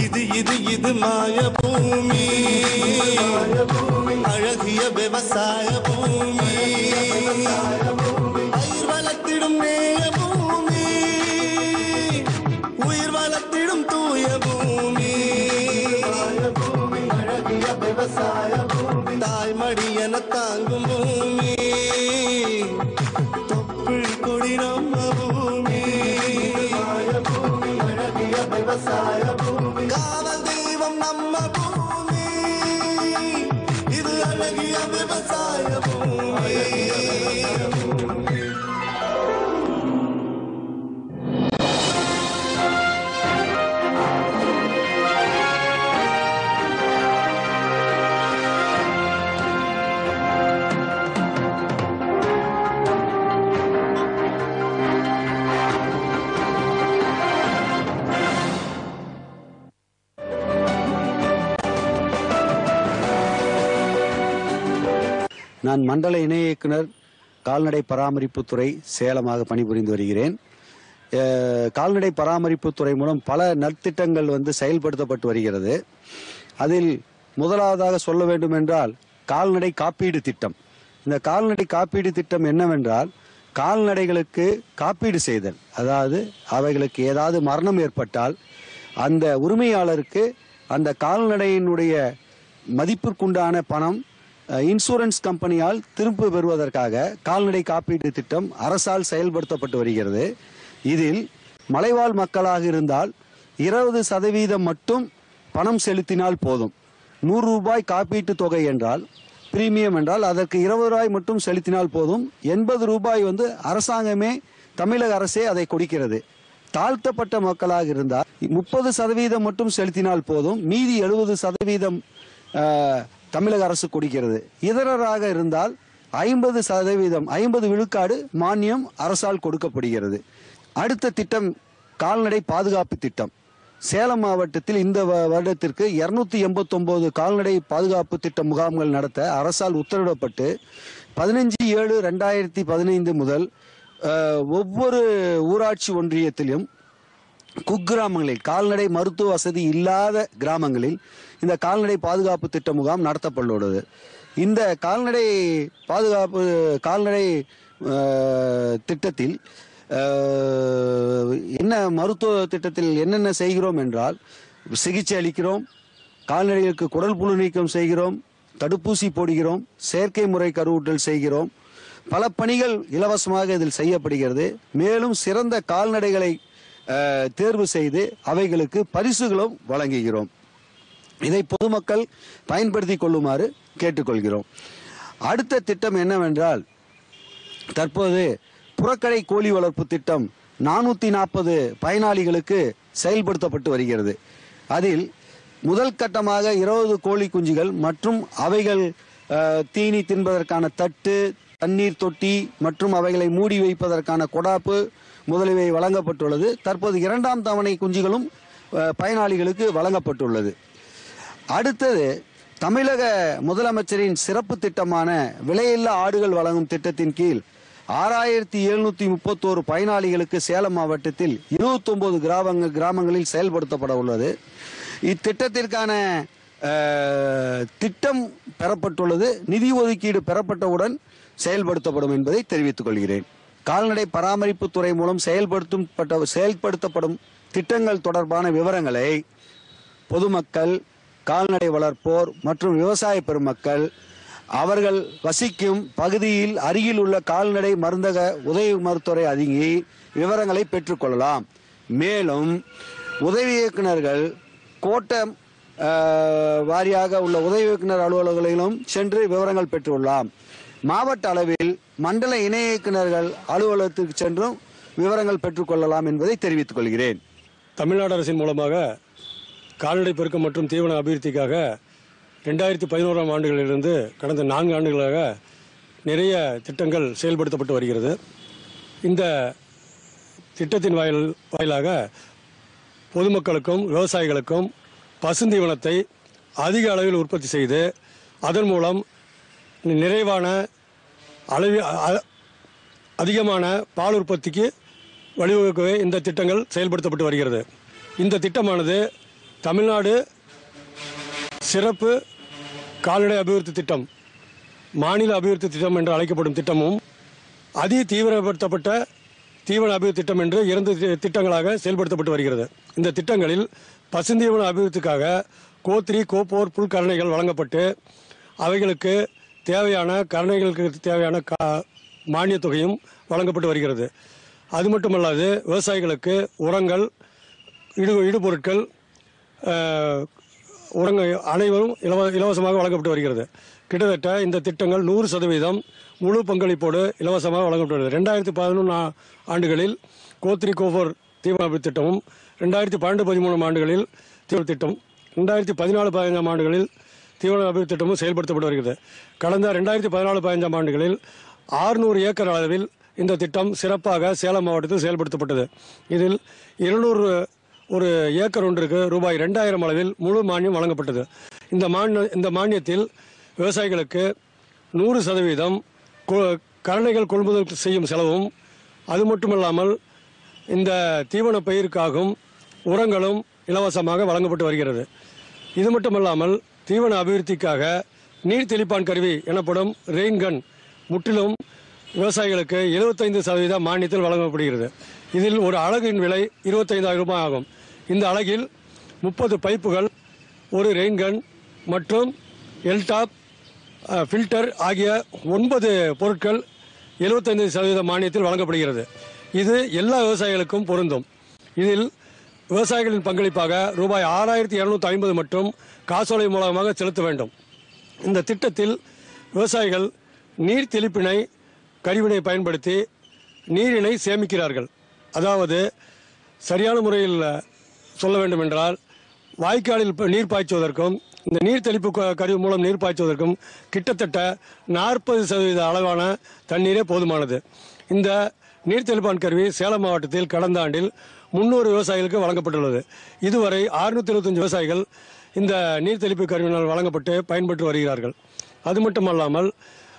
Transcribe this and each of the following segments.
இது இது இது மாய பூமி அழகிய விவசாய பூமி பயிர் வளர்த்திடும் நேய பூமி உயிர் வளர்த்திடும் தூய பூமி அழகிய விவசாய பூமி தாய்மடி என தாங்கும் பூமி தொப்புள் கொடி நம்ம பூமி அழகிய விவசாய பூமி காவல் தெய்வம் நம்ம பூமி இது அழகிய விவசாய பூமி நான் மண்டல இணை இயக்குனர் கால்நடை பராமரிப்புத்துறை சேலமாக பணிபுரிந்து வருகிறேன் அஹ், கால்நடை பராமரிப்புத்துறை மூலம் பல நற்திட்டங்கள் வந்து செயல்படுத்தப்பட்டு வருகிறது அதில் முதலாவதாக சொல்ல வேண்டும் என்றால் கால்நடை காப்பீடு திட்டம் இந்த கால்நடை காப்பீடு திட்டம் என்னவென்றால் கால்நடைகளுக்கு காப்பீடு செய்தல் அதாவது அவைகளுக்கு ஏதாவது மரணம் ஏற்பட்டால் அந்த உரிமையாளருக்கு அந்த கால்நடையினுடைய மதிப்பிற்குண்டான பணம் அஹ், இன்சூரன்ஸ் கம்பெனியால் திரும்ப பெறுவதற்காக கால்நடை காப்பீட்டு திட்டம் அரசால் செயல்படுத்தப்பட்டு வருகிறது இதில் மலைவாழ் மக்களாக இருந்தால் இருபது சதவீதம் மட்டும் பணம் செலுத்தினால் போதும் நூறு ரூபாய் காப்பீட்டு தொகை என்றால் பிரீமியம் என்றால் அதற்கு இருபது ரூபாய் மட்டும் செலுத்தினால் போதும் எண்பது ரூபாய் வந்து அரசாங்கமே தமிழக அரசே அதை கொடுக்கிறது தாழ்த்தப்பட்ட மக்களாக இருந்தால் முப்பது சதவீதம் மட்டும் செலுத்தினால் போதும் மீதி எழுபது சதவீதம் ஆஹ், தமிழக அரசு கொடுக்கிறது இதரராக இருந்தால் ஐம்பது சதவீதம் ஐம்பது விழுக்காடு மானியம் அரசால் கொடுக்கப்படுகிறது அடுத்த திட்டம் கால்நடை பாதுகாப்பு திட்டம் சேலம் மாவட்டத்தில் இந்த வ- வருடத்திற்கு இருநூத்தி எண்பத்தொன்பது கால்நடை பாதுகாப்பு திட்ட முகாம்கள் நடத்த அரசால் உத்தரவிடப்பட்டு பதினஞ்சு ஏழு ரெண்டாயிரத்தி பதினைந்து முதல் அஹ், ஒவ்வொரு ஊராட்சி ஒன்றியத்திலும் குக்கிராமங்களில் கால்நடை மருத்துவ வசதி இல்லாத கிராமங்களில் இந்த கால்நடை பாதுகாப்பு திட்ட முகாம் நடத்தப்பட்டுள்ளது இந்த கால்நடை பாதுகாப்பு கால்நடை அஹ், திட்டத்தில் அஹ், என்ன மருத்துவ திட்டத்தில் என்னென்ன செய்கிறோம் என்றால் சிகிச்சை அளிக்கிறோம் கால்நடைகளுக்கு குடல் புழு நீக்கம் செய்கிறோம் தடுப்பூசி போடுகிறோம் செயற்கை முறை கருவூட்டல் செய்கிறோம் பல பணிகள் இலவசமாக இதில் செய்யப்படுகிறது மேலும் சிறந்த கால்நடைகளை அஹ், தேர்வு செய்து அவைகளுக்கு பரிசுகளும் வழங்குகிறோம் இதை பொதுமக்கள் பயன்படுத்தி கொள்ளுமாறு கேட்டுக்கொள்கிறோம் அடுத்த திட்டம் என்னவென்றால் தற்போது புறக்கடை கோழி வளர்ப்பு திட்டம் நானூற்றி நாற்பது பயனாளிகளுக்கு செயல்படுத்தப்பட்டு வருகிறது அதில் முதல் கட்டமாக இருபது கோழி குஞ்சுகள் மற்றும் அவைகள் அஹ், தீனி தின்பதற்கான தட்டு தண்ணீர் தொட்டி மற்றும் அவைகளை மூடி வைப்பதற்கான கொடாப்பு முதலியவை வழங்கப்பட்டுள்ளது தற்போது இரண்டாம் தவணை குஞ்சுகளும் அஹ், பயனாளிகளுக்கு வழங்கப்பட்டுள்ளது அடுத்தது தமிழக முதலமைச்சரின் சிறப்பு திட்டமான விலையில்லா ஆடுகள் வழங்கும் திட்டத்தின் கீழ் ஆறாயிரத்தி எழுநூத்தி முப்பத்தோரு பயனாளிகளுக்கு சேலம் மாவட்டத்தில் 29 கிராமங்கள் கிராமங்களில் செயல்படுத்தப்பட உள்ளது இத்திட்டத்திற்கான அஹ், திட்டம் பெறப்பட்டுள்ளது நிதி ஒதுக்கீடு பெறப்பட்டவுடன் செயல்படுத்தப்படும் என்பதை தெரிவித்துக் கொள்கிறேன் கால்நடை பராமரிப்பு துறை மூலம் செயல்படுத்தும் செயல்படுத்தப்படும் திட்டங்கள் தொடர்பான விவரங்களை பொதுமக்கள் கால்நடை வளர்ப்போர் மற்றும் விவசாய பெருமக்கள் அவர்கள் வசிக்கும் பகுதியில் அருகில் உள்ள கால்நடை மருந்தக உதவி மருத்துவரை அணுகி விவரங்களை பெற்றுக்கொள்ளலாம் மேலும் உதவி இயக்குனர்கள் கோட்டம் அஹ், வாரியாக உள்ள உதவி இயக்குனர் அலுவலகங்களிலும் சென்று விவரங்கள் பெற்றுள்ளலாம் மாவட்ட அளவில் மண்டல இணை இயக்குனர்கள் அலுவலகத்திற்கு சென்றும் விவரங்கள் பெற்றுக்கொள்ளலாம் என்பதை தெரிவித்துக் கொள்கிறேன் தமிழ்நாடு அரசின் மூலமாக கால்நடை பெருக்கம் மற்றும் தீவன அபிவிருத்திக்காக ரெண்டாயிரத்தி பதினோராம் ஆண்டுகளிலிருந்து கடந்த நான்கு ஆண்டுகளாக நிறைய திட்டங்கள் செயல்படுத்தப்பட்டு வருகிறது இந்த திட்டத்தின் வாயில் வாயிலாக பொதுமக்களுக்கும் விவசாயிகளுக்கும் பசுந்தீவனத்தை அதிக அளவில் உற்பத்தி செய்து அதன் மூலம் நிறைவான அளவி அ- அதிகமான பால் உற்பத்திக்கு வழிவகுக்கவே இந்த திட்டங்கள் செயல்படுத்தப்பட்டு வருகிறது இந்த திட்டமானது தமிழ்நாடு சிறப்பு கால்நடை அபிவிருத்தி திட்டம் மாநில அபிவிருத்தி திட்டம் என்று அழைக்கப்படும் திட்டமும் அதி தீவிரப்படுத்தப்பட்ட தீவன அபிவிருத்தி திட்டம் என்று இரண்டு தி- திட்டங்களாக செயல்படுத்தப்பட்டு வருகிறது இந்த திட்டங்களில் பசுந்தீவன அபிவிருத்திக்காக கோத்ரி கோப்போர் புல்கரணைகள் வழங்கப்பட்டு அவைகளுக்கு தேவையான கரணைகளுக்கு தேவையான கா மானியத் தொகையும் வழங்கப்பட்டு வருகிறது அது மட்டுமல்லாது விவசாயிகளுக்கு உரங்கள் இடு இடுபொருட்கள் அஹ், உரங்க அனைவரும் இலவ இலவசமாக வழங்கப்பட்டு வருகிறது கிட்டத்தட்ட இந்த திட்டங்கள் நூறு சதவீதம் முழு பங்களிப்போடு இலவசமாக வழங்கப்பட்டு வருகிறது ரெண்டாயிரத்தி பதினொன்று ஆண்டுகளில் கோத்ரி கோஃபோர் தீவன அபிவிருத்தி திட்டமும் ரெண்டாயிரத்தி பன்னெண்டு பதிமூணு ஆண்டுகளில் தீவன திட்டம் ரெண்டாயிரத்தி பதினாலு பதினைஞ்சாம் ஆண்டுகளில் தீவன அபிவிருத்தி திட்டமும் செயல்படுத்தப்பட்டு வருகிறது கடந்த ரெண்டாயிரத்தி பதினாலு பதினஞ்சாம் ஆண்டுகளில் ஆறுநூறு ஏக்கர் அளவில் இந்த திட்டம் சிறப்பாக சேலம் மாவட்டத்தில் செயல்படுத்தப்பட்டது இதில் இருநூறு ஒரு ஏக்கர் ஒன்றுக்கு ரூபாய் ரெண்டாயிரம் அளவில் முழு மானியம் வழங்கப்பட்டது இந்த மானிய இந்த மானியத்தில் விவசாயிகளுக்கு நூறு சதவீதம் கொ- கரணைகள் கொள்முதல் செய்யும் செலவும் அது மட்டுமல்லாமல் இந்த தீவன பயிருக்காகவும் உரங்களும் இலவசமாக வழங்கப்பட்டு வருகிறது இது மட்டுமல்லாமல் தீவன அபிவிருத்திக்காக நீர் தெளிப்பான் கருவி எனப்படும் ரெயின்கன் முற்றிலும் விவசாயிகளுக்கு 75% சதவீத மானியத்தில் வழங்கப்படுகிறது இதில் ஒரு அலகின் விலை இருபத்தைந்தாயிரம் ரூபாய் ஆகும் இந்த அலகில் முப்பது பைப்புகள் ஒரு ரெயின்கன் மற்றும் எல்டாப் அஹ், ஃபில்டர் ஆகிய ஒன்பது பொருட்கள் 75% சதவீத மானியத்தில் வழங்கப்படுகிறது இது எல்லா விவசாயிகளுக்கும் பொருந்தும் இதில் விவசாயிகளின் பங்களிப்பாக ரூபாய் ஆறாயிரத்தி இருநூத்தி ஐம்பது மற்றும் காசோலை மூலமாக செலுத்த வேண்டும் இந்த திட்டத்தில் விவசாயிகள் நீர் தெளிப்பினை கருவினை பயன்படுத்தி நீரினை சேமிக்கிறார்கள் அதாவது சரியான முறையில் சொல்ல வேண்டும் என்றால் வாய்க்காலில் ப- நீர் பாய்ச்சுவதற்கும் இந்த நீர் தெளிப்பு க- கருவி மூலம் நீர் பாய்ச்சுவதற்கும் கிட்டத்தட்ட நாற்பது சதவீத அளவான தண்ணீரே போதுமானது இந்த நீர் தெளிப்பான் கருவி சேலம் மாவட்டத்தில் கடந்த ஆண்டில் முன்னூறு விவசாயிகளுக்கு வழங்கப்பட்டுள்ளது இதுவரை அறுநூத்தி இருபத்தஞ்சு விவசாயிகள் இந்த நீர் தெளிப்பு கருவினால் வழங்கப்பட்டு பயன்பெற்று வருகிறார்கள் அது மட்டுமல்லாமல்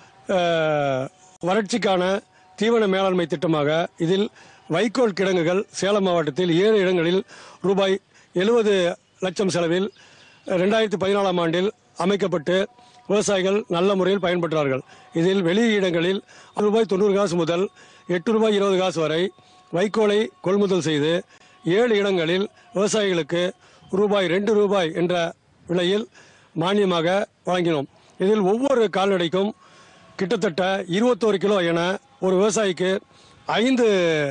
அஹ், வறட்சிக்கான தீவன மேலாண்மை திட்டமாக இதில் வைக்கோல் கிடங்குகள் சேலம் மாவட்டத்தில் ஏழு இடங்களில் ரூபாய் எழுபது லட்சம் செலவில் ரெண்டாயிரத்தி பதினாலாம் ஆண்டில் அமைக்கப்பட்டு விவசாயிகள் நல்ல முறையில் பயன்பெற்றார்கள் இதில் வெளி இடங்களில் ரூபாய் தொண்ணூறு காசு முதல் எட்டு ரூபாய் இருபது காசு வரை வைக்கோலை கொள்முதல் செய்து ஏழு இடங்களில் விவசாயிகளுக்கு ரூபாய் ரெண்டு ரூபாய் என்ற விலையில் மானியமாக வழங்கினோம் இதில் ஒவ்வொரு கால்நடைக்கும் கிட்டத்தட்ட இருபத்தோரு கிலோ என ஒரு விவசாயிக்கு ஐந்து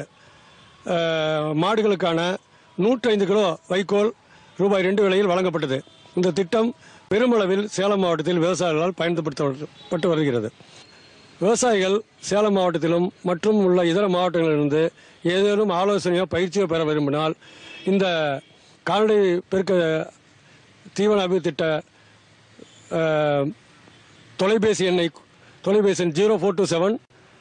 அஹ், மாடுகளுக்கான நூற்றைந்து கிலோ வைக்கோல் ரூபாய் ரெண்டு விலையில் வழங்கப்பட்டது இந்த திட்டம் பெருமளவில் சேலம் மாவட்டத்தில் விவசாயிகளால் பயன்படுத்தப்பட்டு வருகிறது விவசாயிகள் சேலம் மாவட்டத்திலும் மற்றும் உள்ள இதர மாவட்டங்களிலிருந்து ஏதேனும் ஆலோசனையோ பயிற்சியோ பெற விரும்பினால் இந்த கால்நடை பெருக்க தீவன அபிவிருத்தி திட்ட அஹ், தொலைபேசி எண்ணை தொலைபேசி எண் zero four two seven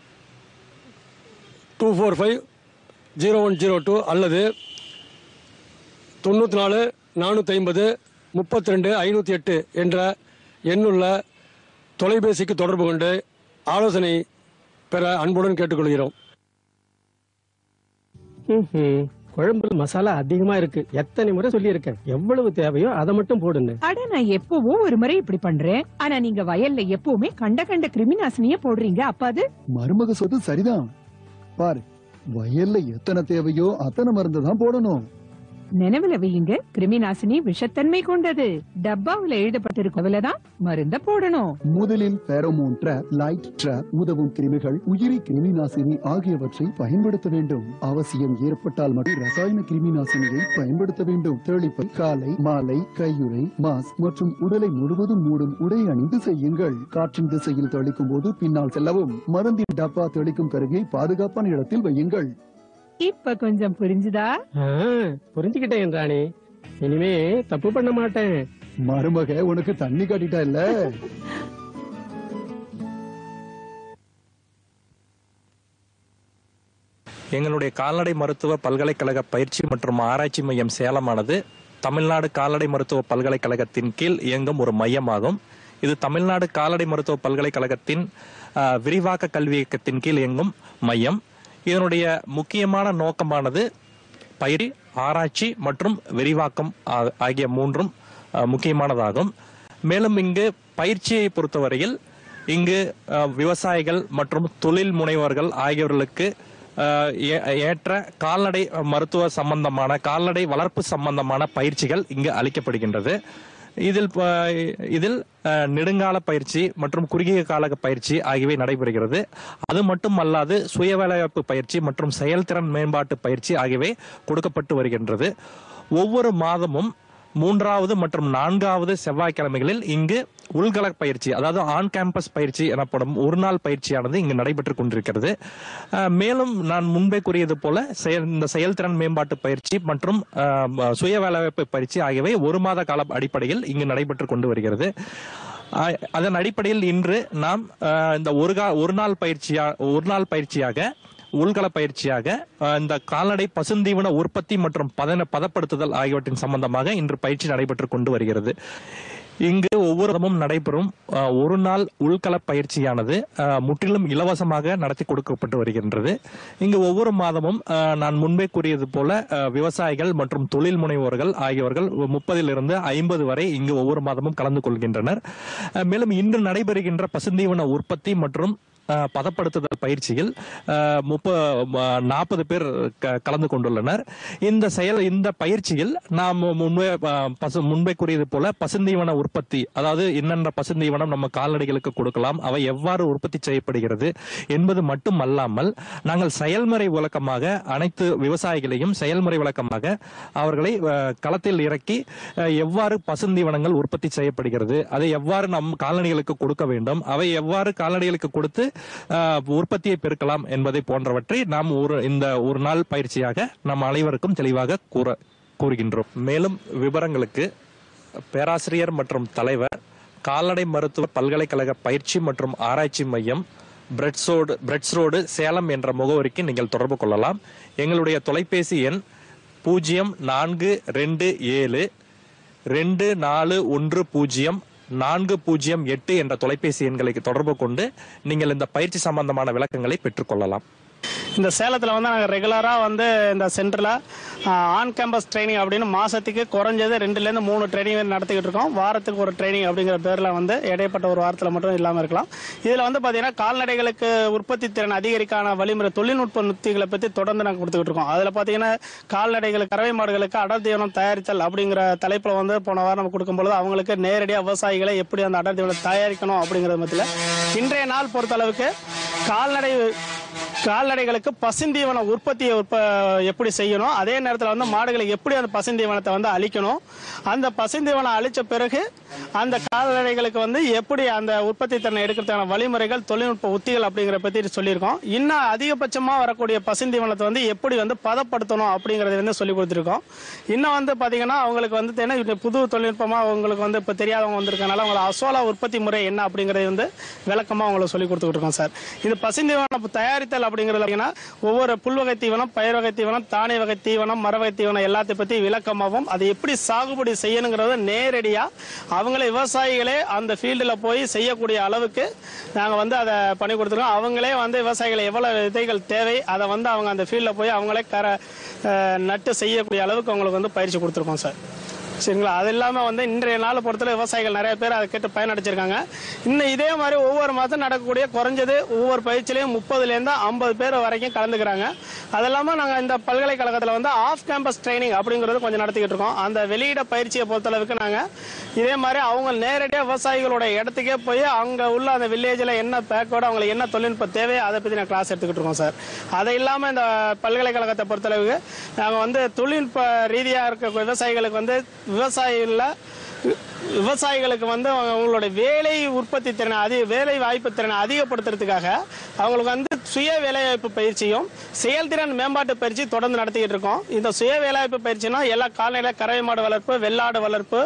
two four five zero one zero two அல்லது தொண்ணூற்றி நாலு நானூற்றி ஐம்பது முப்பத்தி ரெண்டு ஐநூற்றி எட்டு என்ற எண்ணுள்ள தொலைபேசிக்கு தொடர்பு கொண்டு ஆலோசனை பெற அன்புடன் கேட்டுக்கொள்கிறோம் ம்ஹும். குழம்புல மசாலா அதிகமா இருக்கு எத்தனை முறை சொல்லியிருக்கேன் எவ்வளவு தேவையோ அதை மட்டும் போடுன்னு அட நான் எப்பவும் ஒரு முறை இப்படி பண்றேன் ஆனா நீங்க வயல்ல எப்பவுமே கண்ட கண்ட கிருமி நாசினிய போடுறீங்க அப்ப அது மருமக சொத்து சரிதான் பாரு வயல்ல எத்தனை தேவையோ அத்தனை மருந்து தான் போடணும் நினைவுல வையுங்க கிருமி நாசினி விஷத்தன்மை கொண்டது டப்பாவுல எழுதப்பட்டிருக்கவில்தான் மருந்த போடணும் முதலில் பேரோமோன் ட்ராப் லைட் ட்ராப் உதவும் கிருமிகள் உயிரி கிருமி நாசினி ஆகியவற்றை பயன்படுத்த வேண்டும் அவசியம் ஏற்பட்டால் மட்டும் ரசாயன கிருமி நாசினியை பயன்படுத்த வேண்டும் தெளிப்பை காலை மாலை கையுறை மாஸ்க் மற்றும் உடலை முழுவதும் மூடும் உடை அணிந்து செய்யுங்கள் காற்றின் திசையில் தெளிக்கும் போது பின்னால் செல்லவும் மருந்தின் டப்பா தெளிக்கும் கருவியை பாதுகாப்பான இடத்தில் வையுங்கள் இப்ப கொஞ்சம் புரிஞ்சுதா ஆ, புரிஞ்சுக்கிட்டேன் ராணி இனிமே தப்பு பண்ண மாட்டேன் மருமக உனக்கு தண்ணி காட்டிட்டா இல்ல எங்களுடைய கால்நடை மருத்துவ பல்கலைக்கழக பயிற்சி மற்றும் ஆராய்ச்சி மையம் சேலமானது தமிழ்நாடு கால்நடை மருத்துவ பல்கலைக்கழகத்தின் கீழ் இயங்கும் ஒரு மையமாகும் இது தமிழ்நாடு கால்நடை மருத்துவ பல்கலைக்கழகத்தின் ஆ, விரிவாக்க கல்வி இயக்கத்தின் கீழ் இயங்கும் மையம் இதனுடைய முக்கியமான நோக்கமானது பயிர் ஆராய்ச்சி மற்றும் விரிவாக்கம் ஆ- ஆகிய மூன்றும் அஹ், முக்கியமானதாகும் மேலும் இங்கு பயிற்சியை பொறுத்தவரையில் இங்கு அஹ், விவசாயிகள் மற்றும் தொழில் முனைவோர்கள் ஆகியோர்களுக்கு அஹ், ஏ- ஏற்ற கால்நடை மருத்துவ சம்பந்தமான கால்நடை வளர்ப்பு சம்பந்தமான பயிற்சிகள் இங்கு அளிக்கப்படுகின்றது இதில் ப- இதில் அஹ், நெடுங்கால பயிற்சி மற்றும் குறுகிய கால பயிற்சி ஆகியவை நடைபெறுகிறது அது மட்டும் அல்லாது சுய வேலைவாய்ப்பு பயிற்சி மற்றும் செயல்திறன் மேம்பாட்டு பயிற்சி ஆகியவை கொடுக்கப்பட்டு வருகின்றது ஒவ்வொரு மாதமும் மூன்றாவது மற்றும் நான்காவது செவ்வாய்க்கிழமைகளில் இங்கு உள்கள பயிற்சி அதாவது ஆன் கேம்பஸ் பயிற்சி எனப்படும் ஒரு நாள் பயிற்சியானது இங்கு நடைபெற்றுக் கொண்டிருக்கிறது அஹ், மேலும் நான் முன்பே கூறியது போல செயல் இந்த செயல்திறன் மேம்பாட்டு பயிற்சி மற்றும் அஹ், சுய வேலைவாய்ப்பு பயிற்சி ஆகியவை ஒரு மாத கால அடிப்படையில் இங்கு நடைபெற்றுக் கொண்டு வருகிறது அஹ், அதன் அடிப்படையில் இன்று நாம் அஹ், இந்த ஒரு கா ஒரு நாள் பயிற்சியா ஒரு நாள் பயிற்சியாக உள்கள பயிற்சியாக அஹ், இந்த கால்நடை பசுந்தீவன உற்பத்தி மற்றும் பதன பதப்படுத்துதல் ஆகியவற்றின் சம்பந்தமாக இன்று பயிற்சி நடைபெற்றுக் கொண்டு வருகிறது இங்கு ஒவ்வொரு மாதமும் நடைபெறும் அஹ், ஒரு நாள் உள்கள பயிற்சியானது அஹ், முற்றிலும் இலவசமாக நடத்தி கொடுக்கப்பட்டு வருகின்றது இங்கு ஒவ்வொரு மாதமும் அஹ், நான் முன்பே கூறியது போல அஹ், விவசாயிகள் மற்றும் தொழில் முனைவோர்கள் ஆகியோர்கள் முப்பதிலிருந்து ஐம்பது வரை இங்கு ஒவ்வொரு மாதமும் கலந்து கொள்கின்றனர் அஹ், மேலும் இன்று நடைபெறுகின்ற பசுந்தீவன உற்பத்தி மற்றும் அஹ், பதப்படுத்துதல் பயிற்சியில் அஹ், முப்ப நாற்பது பேர் க- கலந்து கொண்டுள்ளனர் இந்த செயல் இந்த பயிற்சியில் நாம் முன்பே அஹ், பசு முன்பே கூறியது போல பசுந்தீவன உற்பத்தி அதாவது என்னென்ன பசுந்தீவனம் நம்ம கால்நடைகளுக்கு கொடுக்கலாம் அவை எவ்வாறு உற்பத்தி செய்யப்படுகிறது என்பது மட்டும் அல்லாமல் நாங்கள் செயல்முறை விளக்கமாக அனைத்து விவசாயிகளையும் செயல்முறை விளக்கமாக அவர்களை அஹ், களத்தில் இறக்கி அஹ், எவ்வாறு பசுந்தீவனங்கள் உற்பத்தி செய்யப்படுகிறது அதை எவ்வாறு நம் கால்நடைகளுக்கு கொடுக்க வேண்டும் அவை எவ்வாறு கால்நடைகளுக்கு கொடுத்து அஹ், உற்பத்தியை பெருக்கலாம் என்பதை போன்றவற்றை நாம் ஒரு இந்த ஒரு நாள் பயிற்சியாக நம் அனைவருக்கும் தெளிவாக கூற கூறுகின்றோம் மேலும் விவரங்களுக்கு பேராசிரியர் மற்றும் தலைவர் கால்நடை மருத்துவ பல்கலைக்கழக பயிற்சி மற்றும் ஆராய்ச்சி மையம் பிரெட்ஸோடு பிரெட்ஸ் ரோடு சேலம் என்ற முகவரிக்கு நீங்கள் தொடர்பு கொள்ளலாம் எங்களுடைய தொலைபேசி எண் பூஜ்ஜியம் நான்கு ரெண்டு ஏழு ரெண்டு நாலு ஒன்று பூஜ்ஜியம் நான்கு பூஜ்ஜியம் எட்டு என்ற தொலைபேசி எண்களுக்கு தொடர்பு கொண்டு நீங்கள் இந்த பயிற்சி சம்பந்தமான விளக்கங்களை பெற்றுக்கொள்ளலாம் இந்த சேலத்தில் வந்து நாங்கள் ரெகுலராக வந்து இந்த சென்டரில் ஆன் கேம்பஸ் ட்ரைனிங் அப்படின்னு மாதத்துக்கு குறைஞ்சது ரெண்டுலேருந்து மூணு ட்ரைனிங் நடத்திக்கிட்டு இருக்கோம் வாரத்துக்கு ஒரு ட்ரைனிங் அப்படிங்கிற பேரில் வந்து இடைப்பட்ட ஒரு வாரத்தில் மட்டும் இல்லாமல் இருக்கலாம் இதில் வந்து பார்த்தீங்கன்னா கால்நடைகளுக்கு உற்பத்தி திறன் அதிகரிக்கான வழிமுறை தொழில்நுட்ப நுத்திகளை பற்றி தொடர்ந்து நாங்கள் கொடுத்துக்கிட்டு இருக்கோம் அதில் பார்த்தீங்கன்னா கால்நடைகளுக்கு கறவை மாடுகளுக்கு அடர் தீவனம் தயாரித்தல் அப்படிங்கிற தலைப்பில் வந்து போன வாரம் நம்ம கொடுக்கும்பொழுது அவங்களுக்கு நேரடியாக விவசாயிகளை எப்படி அந்த அடர் தீவனம் தயாரிக்கணும் அப்படிங்கிறது மத்தியில் இன்றைய நாள் பொறுத்தளவுக்கு கால்நடை கால்நடைகளுக்கு பசுந்தீவன உற்பத்தியை உற்ப எப்படி செய்யணும் அதே நேரத்தில் வந்து மாடுகளுக்கு எப்படி அந்த பசுந்தீவனத்தை வந்து அழிக்கணும் அந்த பசுந்தீவனம் அழிச்ச பிறகு அந்த கால்நடைகளுக்கு வந்து எப்படி அந்த உற்பத்தி திறனை எடுக்கிறதுக்கான வழிமுறைகள் தொழில்நுட்ப உத்திகள் அப்படிங்கிற பற்றி சொல்லியிருக்கோம் இன்னும் அதிகபட்சமாக வரக்கூடிய பசுந்தீவனத்தை வந்து எப்படி வந்து பதப்படுத்தணும் அப்படிங்கிறத வந்து சொல்லி கொடுத்துருக்கோம் இன்னும் வந்து பார்த்தீங்கன்னா அவங்களுக்கு வந்து என்ன இது புது தொழில்நுட்பமாக அவங்களுக்கு வந்து இப்போ தெரியாதவங்க வந்திருக்கனால அவங்கள அசோலா உற்பத்தி முறை என்ன அப்படிங்கிறத வந்து விளக்கமாக அவங்களுக்கு சொல்லி கொடுத்துக்கிட்டு இருக்கோம் சார் இது பசுந்தீவனம் தயாரித்தல் அப்படிங்கிறது பார்த்தீங்கன்னா ஒவ்வொரு புல்வகை தீவனம் பயிர் வகை தீவனம் தானிய வகை தீவனம் மர வகை தீவனம் எல்லாத்தையும் பற்றி விளக்கமாகவும் அதை எப்படி சாகுபடி செய்யணுங்கிறத நேரடியாக அவங்களே விவசாயிகளே அந்த ஃபீல்டில் போய் செய்யக்கூடிய அளவுக்கு நாங்கள் வந்து அதை பண்ணி கொடுத்துருக்கோம் அவங்களே வந்து விவசாயிகள் எவ்வளோ விதைகள் தேவை அதை வந்து அவங்க அந்த ஃபீல்டில் போய் அவங்களே கர அஹ், நட்டு செய்யக்கூடிய அளவுக்கு அவங்களுக்கு வந்து பயிற்சி கொடுத்துருக்கோம் சார் சரிங்களா அது இல்லாமல் வந்து இன்றைய நாளை பொறுத்தவரை விவசாயிகள் நிறைய பேர் அதை கேட்டு பயனடைச்சிருக்காங்க இன்னும் இதே மாதிரி ஒவ்வொரு மாதம் நடக்கக்கூடிய குறைஞ்சது ஒவ்வொரு பயிற்சியிலையும் முப்பதுலேருந்து ஐம்பது பேர் வரைக்கும் கலந்துக்கிறாங்க அது இல்லாமல் நாங்கள் இந்த பல்கலைக்கழகத்தில் வந்து ஆஃப் கேம்பஸ் ட்ரைனிங் அப்படிங்கிறது கொஞ்சம் நடத்திக்கிட்டு இருக்கோம் அந்த வெளியிட பயிற்சியை பொறுத்தளவுக்கு நாங்கள் இதே மாதிரி அவங்க நேரடியாக விவசாயிகளோட இடத்துக்கே போய் அங்கே உள்ள அந்த வில்லேஜில் என்ன பேக்கோடு அவங்களுக்கு என்ன தொழில்நுட்ப தேவை அதை பற்றி நான் கிளாஸ் எடுத்துக்கிட்டு இருக்கோம் சார் அது இல்லாமல் இந்த பல்கலைக்கழகத்தை பொறுத்தளவுக்கு நாங்கள் வந்து தொழில்நுட்ப ரீதியாக இருக்க விவசாயிகளுக்கு வந்து விவசாயிகளில் விவசாயிகளுக்கு வந்து அவங்க அவங்களுடைய வேலை உற்பத்தி திறனை அதிக வேலை வாய்ப்பு திறனை அதிகப்படுத்துறதுக்காக அவங்களுக்கு வந்து சுய வேலைவாய்ப்பு பயிற்சியும் செயல்திறன் மேம்பாட்டு பயிற்சி தொடர்ந்து நடத்திக்கிட்டு இருக்கோம் இந்த சுய வேலைவாய்ப்பு பயிற்சினா எல்லா கால்நடை கறவை மாடு வளர்ப்பு வெள்ளாடு வளர்ப்பு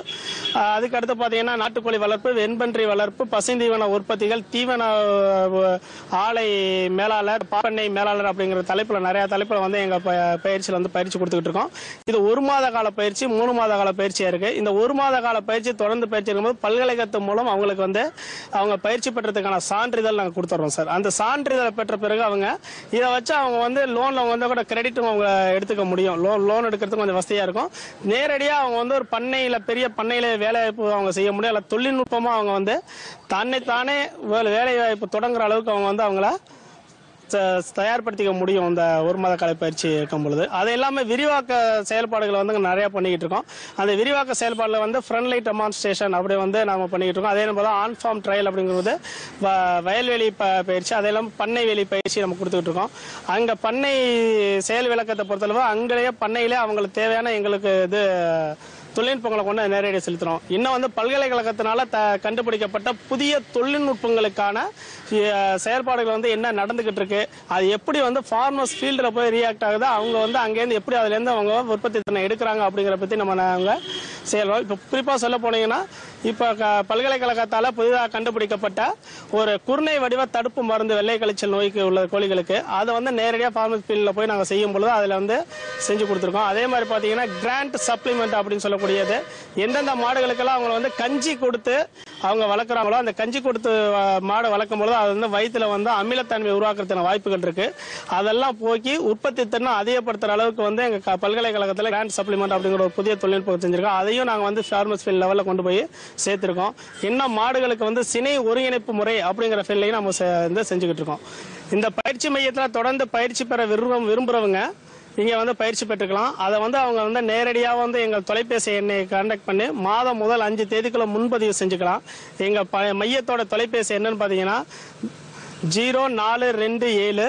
ஆஹ் அதுக்கு அடுத்து பார்த்தீங்கன்னா நாட்டுக்கோழி வளர்ப்பு வெண்பன்றி வளர்ப்பு பசுந்தீவன உற்பத்திகள் தீவன ஆஹ், ஆலை மேலாளர் பாப்பண்ணை மேலாளர் அப்படிங்கிற தலைப்பில் நிறைய தலைப்பில் வந்து எங்கள் பயிற்சியில் வந்து பயிற்சி கொடுத்துக்கிட்டு இருக்கோம் இது ஒரு மாத கால பயிற்சி மூணு மாத கால பயிற்சியாக இருக்குது இந்த ஒரு மாத கால பயிற்சி தொடர்ந்து பயிற்சி இருக்கும்போது பல்கலைக்கழகத்து மூலம் அவங்களுக்கு வந்து அவங்க பயிற்சி பெற்றதுக்கான சான்றிதழ் நாங்கள் கொடுத்துட்றோம் சார் அந்த சான்றிதழை பெற்ற பிறகு அவங்க இதை வச்சு அவங்க வந்து லோனில் வந்து கூட கிரெடிட்டும் அவங்க எடுத்துக்க முடியும் லோன் லோன் எடுக்கிறதுக்கு கொஞ்சம் வசதியாக இருக்கும் நேரடியாக அவங்க வந்து ஒரு பண்ணையில் பெரிய பண்ணையில் வேலைவாய்ப்பு அவங்க செய்ய முடியும் இல்லை தொழில்நுட்பமாக அவங்க வந்து தன்னைத்தானே வேலை வேலைவாய்ப்பு தொடங்குற அளவுக்கு அவங்க வந்து அவங்கள த- தயார்படுத்திக்க முடியும் இந்த ஒரு மாத கால பயிற்சி இருக்கும் பொழுது அது எல்லாமே விரிவாக்க செயல்பாடுகளை வந்து இங்க நிறைய பண்ணிக்கிட்டு இருக்கோம் அந்த விரிவாக்க செயல்பாடுல வந்து ஃப்ரண்ட் லைட் டெமான்ஸ்ட்ரேஷன் அப்படி வந்து நாம பண்ணிக்கிட்டு இருக்கோம் அதே போல ஆன் ஃபார்ம் ட்ரையல் அப்படிங்கிறது வ- வயல்வெளி ப பயிற்சி அதெல்லாம் பண்ணை வெளி பயிற்சி நம்ம கொடுத்துக்கிட்டு இருக்கோம் அங்க பண்ணை செயல் விளக்கத்தை பொறுத்தளவு அங்கேயே பண்ணையிலே அவங்களுக்கு தேவையான எங்களுக்கு இது தொழில்நுட்பங்களை கொண்டு நேரடியாக செலுத்துறோம் இன்னும் வந்து பல்கலைக்கழகத்தினால த கண்டுபிடிக்கப்பட்ட புதிய தொழில்நுட்பங்களுக்கான அஹ், செயல்பாடுகள் வந்து என்ன நடந்துகிட்டு இருக்கு அது எப்படி வந்து ஃபார்மர்ஸ் ஃபீல்டில் போய் ரியாக்ட் ஆகுது அவங்க வந்து அங்கேருந்து எப்படி அதுலேருந்து அவங்க உற்பத்தி திறனை எடுக்கிறாங்க அப்படிங்கிற பற்றி நம்ம நாங்கள் செயல்படும் இப்போ குறிப்பாக சொல்ல போனீங்கன்னா இப்போ க பல்கலைக்கழகத்தால் புதிதாக கண்டுபிடிக்கப்பட்ட ஒரு குருணை வடிவ தடுப்பு மருந்து வெள்ளை கழிச்சல் நோய்க்கு உள்ள கோழிகளுக்கு அதை வந்து நேரடியாக ஃபார்மர்ஸ் ஃபீல்டில் போய் நாங்கள் செய்யும் பொழுது அதில் வந்து செஞ்சு கொடுத்துருக்கோம் அதே மாதிரி பார்த்தீங்கன்னா கிராண்ட் சப்ளிமெண்ட் அப்படின்னு சொல்லக்கூடியது எந்தெந்த மாடுகளுக்கெல்லாம் அவங்க வந்து கஞ்சி கொடுத்து அவங்க வளர்க்குறாங்களோ அந்த கஞ்சி கொடுத்து அஹ், மாடு வளர்க்கும் பொழுது அது வந்து வயிற்றுல வந்து அமிலத்தன்மை உருவாக்குறதுக்கான வாய்ப்புகள் இருக்கு அதெல்லாம் போக்கி உற்பத்தி திறனை அதிகப்படுத்துற அளவுக்கு வந்து எங்க க- பல்கலைக்கழகத்தில் கிராண்ட் சப்ளிமெண்ட் அப்படிங்கிற ஒரு புதிய தொழில்நுட்பம் செஞ்சிருக்கோம் அதையும் நாங்கள் வந்து ஃபார்மர்ஸ் ஃபீல்ட் லெவலில் கொண்டு போய் சேர்த்திருக்கோம் இன்னும் மாடுகளுக்கு வந்து சினை ஒருங்கிணைப்பு முறை அப்படிங்கிற ஃபீல்டையும் நம்ம செ- வந்து செஞ்சுக்கிட்டு இருக்கோம் இந்த பயிற்சி மையத்தில் தொடர்ந்து பயிற்சி பெற விரும்பும் விரும்புறவங்க இங்கே வந்து பயிற்சி பெற்றுக்கலாம் அதை வந்து அவங்க வந்து நேரடியாக வந்து எங்கள் தொலைபேசி எண்ணை கான்டாக்ட் பண்ணி மாதம் முதல் அஞ்சு தேதிக்குள்ள முன்பதிவு செஞ்சுக்கலாம் எங்கள் ப மையத்தோட தொலைபேசி என்னன்னு பார்த்தீங்கன்னா ஜீரோ நாலு ரெண்டு ஏழு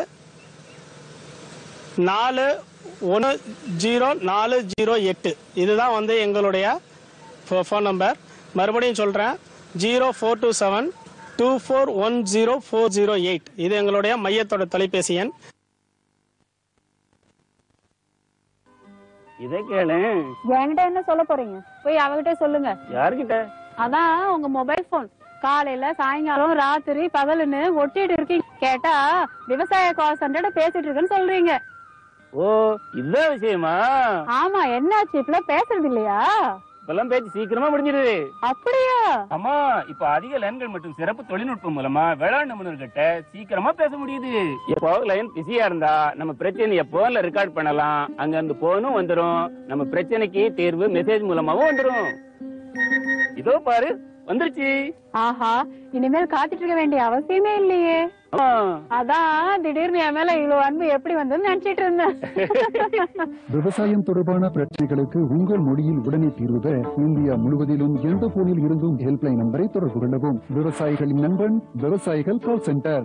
நாலு ஒன்று ஜீரோ நாலு ஜீரோ எட்டு இதுதான் வந்து எங்களுடைய ஃபோன் நம்பர் மறுபடியும் சொல்கிறேன் zero four two seven two four one zero four zero eight இது எங்களுடைய மையத்தோட தொலைபேசி எண் இதை கேளு என்கிட்ட என்ன சொல்ல போறீங்க போய் அவகிட்ட சொல்லுங்க யாருக்கிட்ட அதான் உங்க மொபைல் போன் காலையில சாயங்காலம் ராத்திரி பகலுன்னு ஒட்டிட்டு இருக்கீங்க கேட்டா விவசாய கால் சென்டர் பேசிட்டு இருக்குன்னு சொல்றீங்க ஓ இதுதான் விஷயமா ஆமா என்னாச்சு இப்பெல்லாம் பேசுறது இல்லையா இப்பெல்லாம் பேச்சு சீக்கிரமா முடிஞ்சிருது அப்படியா ஆமா இப்ப அதிக லைன்கள் மற்றும் சிறப்பு தொழில்நுட்பம் மூலமா வேளாண் நிபுணர்கிட்ட சீக்கிரமா பேச முடியுது எப்போ லைன் பிஸியா இருந்தா நம்ம பிரச்சனைய போன்ல ரெக்கார்ட் பண்ணலாம் அங்க அந்த போனும் வந்துரும் நம்ம பிரச்சனைக்கு தீர்வு மெசேஜ் மூலமாவும் வந்துரும் இதோ பாரு வந்துருச்சு ஆஹா இனிமேல் காத்துட்டு இருக்க வேண்டிய அவசியமே இல்லையே ஆமா. அதான் திடீர்னு என் மேல இவ்வளவு அன்பு எப்படி வந்ததுன்னு நினைச்சிட்டு இருந்தேன் விவசாயம் தொடர்பான பிரச்சனைகளுக்கு உங்கள் மொழியில் உடனே தீர்வு பெற இந்தியா முழுவதிலும் எந்த போனில் இருந்தும் ஹெல்ப்லைன் நம்பரை தொடர்பு கொள்ளவும் விவசாயிகளின் நண்பன் விவசாயிகள் கால் சென்டர்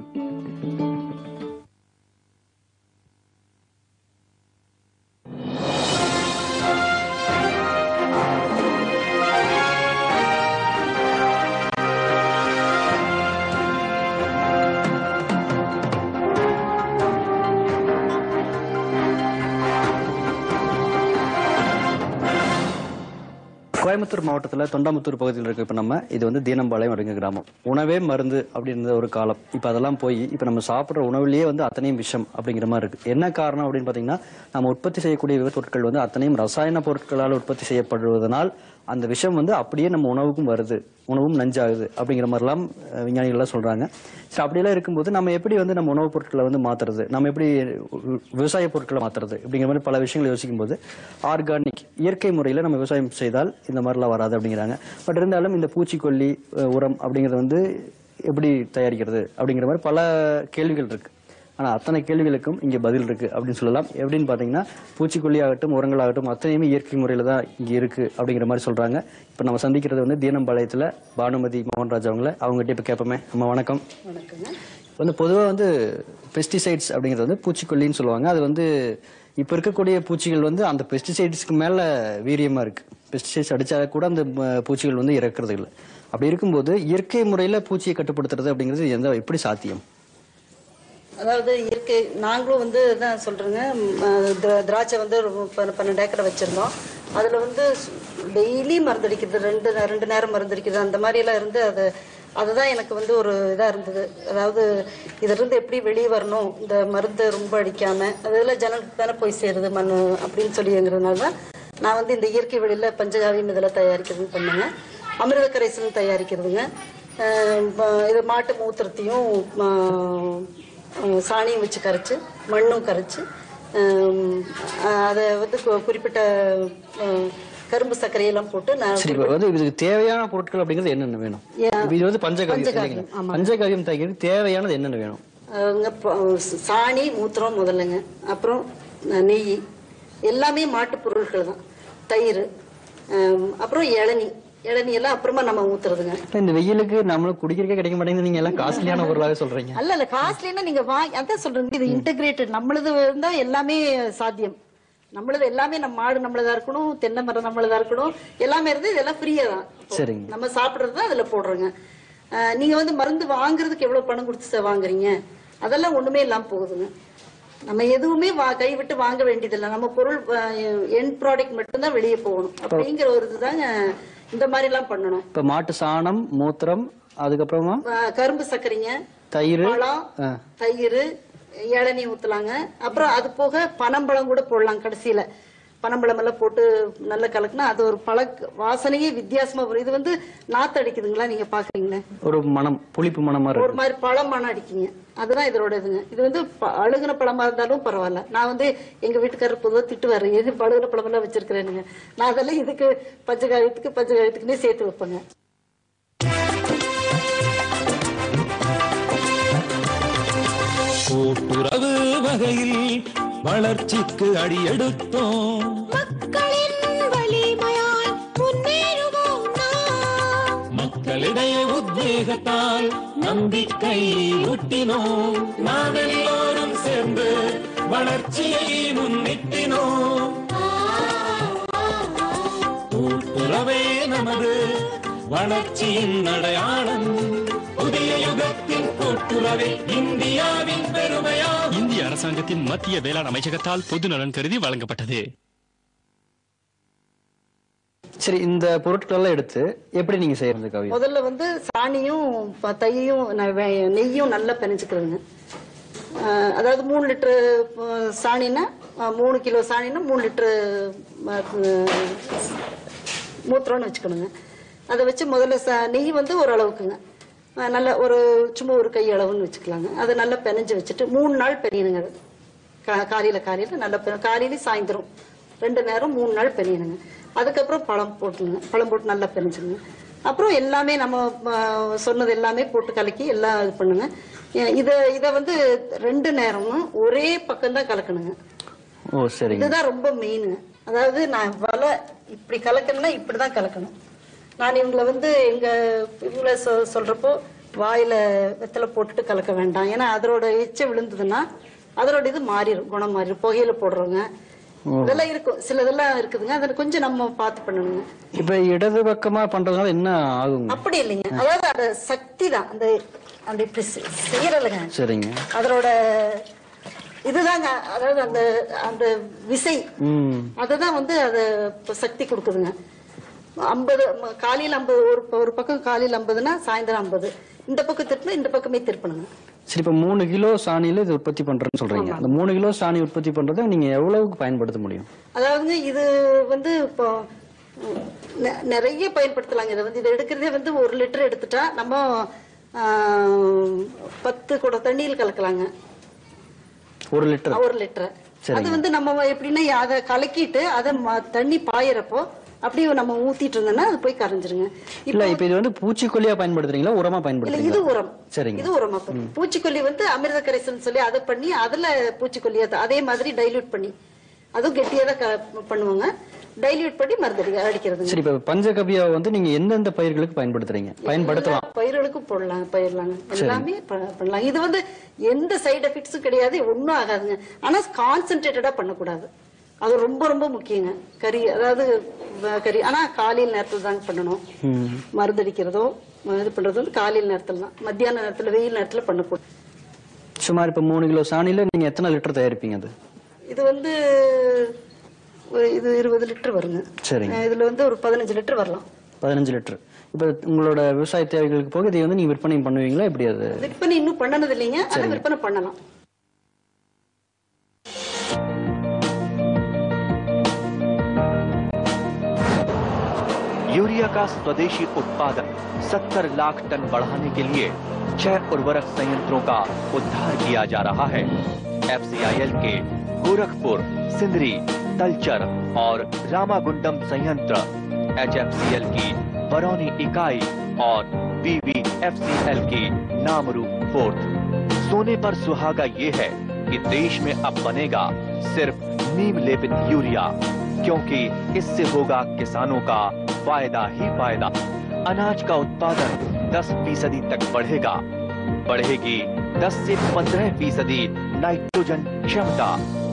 கோயம்புத்தூர் மாவட்டத்தில் தொண்டாமுத்தூர் பகுதியில் இருக்க இப்போ நம்ம இது வந்து தீனம்பாளையம் அப்படிங்கிற கிராமம் உணவே மருந்து அப்படின்ற ஒரு காலம் இப்போ அதெல்லாம் போய் இப்போ நம்ம சாப்பிட்ற உணவுலயே வந்து அத்தனையும் விஷம் அப்படிங்கிற மாதிரி இருக்கு என்ன காரணம் அப்படின்னு பார்த்தீங்கன்னா நம்ம உற்பத்தி செய்யக்கூடிய விவசாய பொருட்கள் வந்து அத்தனையும் ரசாயன பொருட்களால் உற்பத்தி செய்யப்படுவதனால் அந்த விஷம் வந்து அப்படியே நம்ம உணவுக்கும் வருது உணவும் நஞ்சாகுது அப்படிங்கிற மாதிரிலாம் அஹ், விஞ்ஞானிகள்லாம் சொல்றாங்க சரி அப்படியெல்லாம் இருக்கும்போது நம்ம எப்படி வந்து நம்ம உணவுப் பொருட்களை வந்து மாத்துறது நம்ம எப்படி வி- விவசாய பொருட்களை மாத்துறது அப்படிங்கிற மாதிரி பல விஷயங்களை யோசிக்கும் போது ஆர்கானிக் இயற்கை முறையில் நம்ம விவசாயம் செய்தால் இந்த மாதிரிலாம் வராது அப்படிங்கிறாங்க பட் இருந்தாலும் இந்த பூச்சிக்கொல்லி அஹ், உரம் அப்படிங்கிறது வந்து எப்படி தயாரிக்கிறது அப்படிங்கிற மாதிரி பல கேள்விகள் இருக்கு ஆனா அத்தனை கேள்விகளுக்கும் இங்க பதில் இருக்கு அப்படின்னு சொல்லலாம் எப்படின்னு பாத்தீங்கன்னா பூச்சிக்கொல்லி ஆகட்டும் உரங்கள் ஆகட்டும் அத்தனையுமே இயற்கை முறையில தான் இங்க இருக்கு அப்படிங்கிற மாதிரி சொல்றாங்க இப்ப நம்ம சந்திக்கிறது வந்து தீனம்பாளையத்துல பானுமதி மோகன்ராஜ் அவங்கள அவங்ககிட்ட இப்ப கேட்போமே அம்மா வணக்கம் வந்து பொதுவாக வந்து பெஸ்டிசைட்ஸ் அப்படிங்கிறது வந்து பூச்சிக்கொல்லின்னு சொல்லுவாங்க அது வந்து இப்போ இருக்கக்கூடிய பூச்சிகள் வந்து அந்த பெஸ்டிசைட்ஸ்க்கு மேலே வீரியமாக இருக்கு பெஸ்டிசைட்ஸ் அடித்தா கூட அந்த ம, பூச்சிகள் வந்து இறக்குறது இல்லை அப்படி இருக்கும்போது இயற்கை முறையில் பூச்சியை கட்டுப்படுத்துறது அப்படிங்கிறது எந்த எப்படி சாத்தியம் அதாவது இயற்கை நாங்களும் வந்து தான் சொல்கிறேங்க திராட்சை வந்து ஒரு பன்ன- பன்னெண்டு ஏக்கரை வச்சுருந்தோம் அதுல வந்து டெய்லி மருந்தடிக்கிறது ரெண்டு நே- ரெண்டு நேரம் மருந்தடிக்கிறது அந்த மாதிரி எல்லாம் இருந்து அது அதுதான் எனக்கு வந்து ஒரு இதா இருந்தது அதாவது இதுல இருந்து எப்படி வெளியே வரணும் இந்த மருந்து ரொம்ப அடிக்காம அதெல்லாம் ஜனங்களுக்கு தானே போய் சேருது மண் அப்படின்னு சொல்லிங்கிறதுனால தான் நான் வந்து இந்த இயற்கை வழியில பஞ்சகாவியம் இதெல்லாம் தயாரிக்கிறது பண்ணேங்க அமிர்த கரைசலும் தயாரிக்கிறதுங்க அஹ் ப- இது மாட்டு மூத்திரத்தையும் ஆஹ், ஆஹ், சாணியும் வச்சு கரைச்சு மண்ணும் கரைச்சு அதை வந்து கு- குறிப்பிட்ட ஆஹ், கரும்பு சர்க்கரையெல்லாம் போட்டு நான் சரி இப்போ வந்து இதுக்கு தேவையான பொருட்கள் அப்படிங்கிறது என்னென்ன வேணும் ஏன்? இப்ப இது வந்து பஞ்சகாவியம் பஞ்சகாவியம், இல்லைங்களா? ஆமா. பஞ்சகாவியம் தயாரிக்கிறது தேவையானது என்னென்ன வேணும் அவங்க ப- சாணி மூத்திரம் முதல்லங்க அப்புறம் அஹ், நெய் எல்லாமே மாட்டு பொருட்கள் தான் தயிர் ஆம், அப்புறம் இளநி இளநி எல்லாம் அப்புறமா நம்ம ஊத்துறதுங்க இந்த வெயிலுக்கு நம்மளுக்கு குடிக்கிறக்கே கிடைக்க மாட்டேங்குது நீங்க எல்லாம் காஸ்ட்லியான பொருளாவே சொல்றீங்க அல்ல இல்ல காஸ்ட்லின்னா நீங்க வாங்கி அதான் சொல்றேன் இது இன்டகிரேட்டட் நம்மளது இருந்தா எல்லாமே சாத்தியம் நம்மளது எல்லாமே நம்ம மாடு நம்மளதா இருக்கணும் தென்னை மரம் நம்மளதா இருக்கணும் எல்லாமே இருந்து இதெல்லாம் ஃப்ரீயா தான் சரிங்க நம்ம சாப்பிடுறது தான் அதுல போடுறோங்க அஹ், நீங்க வந்து மருந்து வாங்குறதுக்கு எவ்வளவு பணம் கொடுத்து சார் வாங்குறீங்க அதெல்லாம் ஒண்ணுமே இல்லாம போகுதுங்க நம்ம எதுவுமே வா கைவிட்டு வாங்க வேண்டியதில்லை நம்ம பொருள் என் ப்ராடக்ட் மட்டும்தான் வெளியே போகணும் அப்படிங்கிற ஒரு இதுதாங்க இந்த மாதிரி எல்லாம் பண்ணணும் இப்ப மாட்டு சாணம் மூத்திரம் அதுக்கப்புறமா அஹ், கரும்பு சர்க்கரைங்க தயிர் பழம் ஆ. தயிர் இளநீ ஊத்தலாங்க அப்புறம் அது போக பனம்பழம் கூட போடலாம் கடைசியில பனம்பழம் எல்லாம் போட்டு நல்லா கலக்குனா அது ஒரு பழ வாசனையே வித்தியாசமா வரும் இது வந்து நாத்து அடிக்குதுங்களா நீங்க பாக்குறீங்களே ஒரு மனம் புளிப்பு மனமா ஒரு இருக்கு மாதிரி பழம் மனம் அடிக்குங்க அதுதான் இதோட இதுங்க இது வந்து ப- அழுகுன பழமா இருந்தாலும் பரவாயில்ல நான் வந்து எங்க வீட்டுக்காரர் பொதுவாக திட்டுவாரு எது பழுகுன பழமெல்லாம் வச்சிருக்கிறேனுங்க நான் அதெல்லாம் இதுக்கு பஞ்சகாயத்துக்கு பஞ்சகாயத்துக்குன்னே சேர்த்து வைப்பேங்க கூட்டுறவு வகையில் வளர்ச்சிக்கு அடியெடுத்தோம் வலிமையால் முன்னேறுவோம் நாம் மக்களிடையே உத்வேகத்தால் நம்பிக்கை ஊட்டினோம் நாம் எல்லோரும் சேர்ந்து வளர்ச்சியை முன்னிட்டினோம் கூட்டுறவே நமது வளர்ச்சியின் அடையாளம் புதிய யுகத்தின் கூட்டுறவே இந்தியாவின் பெருமையா இந்திய அரசாங்கத்தின் மத்திய வேளாண் அமைச்சகத்தால் பொது நலன் கருதி வழங்கப்பட்டது சரி இந்த பொருட்கள் எல்லாம் எடுத்து எப்படி நீங்க செய்யறது கவி முதல்ல வந்து சாணியும் ப- தையும் ந- வே- நெய்யும் நல்லா பிணைஞ்சுக்கிறதுங்க அஹ் அதாவது மூணு லிட்டரு அஹ், சாணின்னா அஹ், மூணு கிலோ சாணின்னா மூணு லிட்டரு அஹ், மூத்திரம்னு வச்சுக்கணுங்க அதை வச்சு முதல்ல ச- நெய் வந்து ஒரு அளவுக்குங்க அஹ், நல்ல ஒரு சும்மா ஒரு கை அளவுன்னு வச்சுக்கலாங்க அதை நல்லா பிணைஞ்சு வச்சுட்டு மூணு நாள் பெரியணுங்க அது கா காலையில காலையில நல்லா பெ- காலையில சாயந்தரம் ரெண்டு நேரம் மூணு நாள் பெரியணுங்க அதுக்கப்புறம் பழம் போட்டுங்க பழம் போட்டு நல்லா பெரிஞ்சுங்க அப்புறம் எல்லாமே நம்ம ஆ, சொன்னது எல்லாமே போட்டு கலக்கி எல்லாம் இது பண்ணுங்க எ- இத இத வந்து ரெண்டு நேரமும் ஒரே பக்கம் தான் கலக்கணுங்க ஓ சரிங்க இதுதான் ரொம்ப மெயினுங்க அதாவது நான் வலை இப்படி கலக்கணும்னா இப்படிதான் கலக்கணும் நான் இவங்களை வந்து எங்க இவங்கள சொ- சொல்றப்போ வாயில வெத்தலை போட்டுட்டு கலக்க வேண்டாம் ஏன்னா அதோட எச்ச விழுந்ததுன்னா அதோட இது மாறிடும் குணம் மாறிடும் புகையில போடுறவங்க ஓ. இதெல்லாம் இருக்கும் சிலதெல்லாம் இருக்குதுங்க அதை கொஞ்சம் நம்ம பார்த்து பண்ணணுங்க இப்ப இடது பக்கமா பண்றதுனால என்ன ஆகுங்க அப்படி இல்லைங்க அதாவது அந்த சக்தி தான் அந்த அந்த இப்படி செ- செய்யறதுங்க சரிங்க அதோட இதுதாங்க அதாவது அந்த அந்த விசை ம் அதுதான் வந்து அது இப்ப சக்தி கொடுக்குதுங்க ஐம்பது காலையில் ஐம்பது ஒரு ஒரு பக்கம் காலையில் ஐம்பதுன்னா சாயந்தரம் ஐம்பது இந்த பக்கம் திருப்பினா இந்த பக்கமே திருப்பணுங்க சரி இப்ப மூணு கிலோ சாணியில இது உற்பத்தி பண்றேன்னு சொல்றீங்க அந்த மூணு கிலோ சாணி உற்பத்தி பண்றதை நீங்க எவ்வளவுக்கு பயன்படுத்த முடியும் அதாவது இது வந்து இப்போ ம், நெ- நிறைய பயன்படுத்தலாங்க இதை வந்து இதை எடுக்கிறதே வந்து ஒரு லிட்டர் எடுத்துட்டா நம்ம ஆம், பத்து குடம் தண்ணியில் கலக்கலாங்க ஒரு லிட்டர் ஒரு லிட்டர் சரிங்க. அது வந்து நம்ம எப்படின்னா அதை கலக்கிட்டு அதை ம- தண்ணி பாயறப்போ அப்படியே நம்ம ஊத்திட்டு இருந்தோம்னா அது போய் கரைஞ்சிருங்க இல்ல இப்ப இது வந்து பூச்சிக்கொல்லியா பயன்படுத்துறீங்களா உரமா இல்ல இது பயன்படுத்துறீங்களா உரம் சரிங்க இது உரம் அப்ப பூச்சிக்கொல்லி வந்து அமிர்த கரைசல் சொல்லி அதை பண்ணி அதுல பூச்சிக்கொல்லி அதை- அதே மாதிரி டைல்யூட் பண்ணி அதுவும் கெட்டியா தான் க- பண்ணுவாங்க டைல்யூட் பண்ணி மருந்து அடி- அடிக்கிறதுங்க சரி இப்ப பஞ்சகவியா வந்து நீங்க எந்தெந்த பயிர்களுக்கு பயன்படுத்துறீங்க பயன்படுத்தலாம் எல்லா பயிர்களுக்கும் போடலாம் பயிரலாங்க எல்லாமே ப- பண்ணலாம் இது வந்து எந்த சைடு எஃபெக்ட்ஸும் கிடையாது ஒன்றும் ஆகாதுங்க ஆனா கான்சென்ட்ரேட்டடா பண்ணக்கூடாது அது ரொம்ப ரொம்ப முக்கியங்க கறி அதாவது வ- கறி ஆனா காலையில் நேரத்துல தாங்க பண்ணணும் ம். மருந்து அடிக்கிறதோ ம- இது பண்றது வந்து காலையில் நேரத்துல தான் மத்தியான நேரத்துல வெயில் நேரத்துல பண்ணக்கூடாது சுமார் இப்ப மூணு கிலோ சாணியில நீங்க எத்தனை லிட்டர் தயாரிப்பீங்க அது இது வந்து ஒரு இது இருபது லிட்டர் வருங்க சரிங்க அஹ் இதுல வந்து ஒரு பதினஞ்சு லிட்டர் வரலாம் பதினஞ்சு லிட்டர் இப்போ உங்களோட விவசாய தேவைகளுக்கு போக இதை வந்து நீங்க விற்பனை பண்ணுவீங்களா எப்படி அது விற்பனை இன்னும் பண்ணனது இல்லைங்க ஆனா சரிங்க. விற்பனை பண்ணலாம் यूरिया का स्वदेशी उत्पादन 70 लाख टन बढ़ाने के लिए छह उर्वरक संयंत्रों का उद्धार किया जा रहा है एफसीआईएल के गोरखपुर सिंदरी तलचर और रामागुंडम संयंत्र एचएफसीएल की बरौनी इकाई और बीवीएफसीएल की नामरू फोर्थ सोने पर सुहागा ये है कि देश में अब बनेगा सिर्फ नीम लेपित यूरिया क्योंकि इससे होगा किसानों का फायदा ही फायदा अनाज का उत्पादन 10 फीसदी तक बढ़ेगा बढ़ेगी 10 से 15 फीसदी नाइट्रोजन क्षमता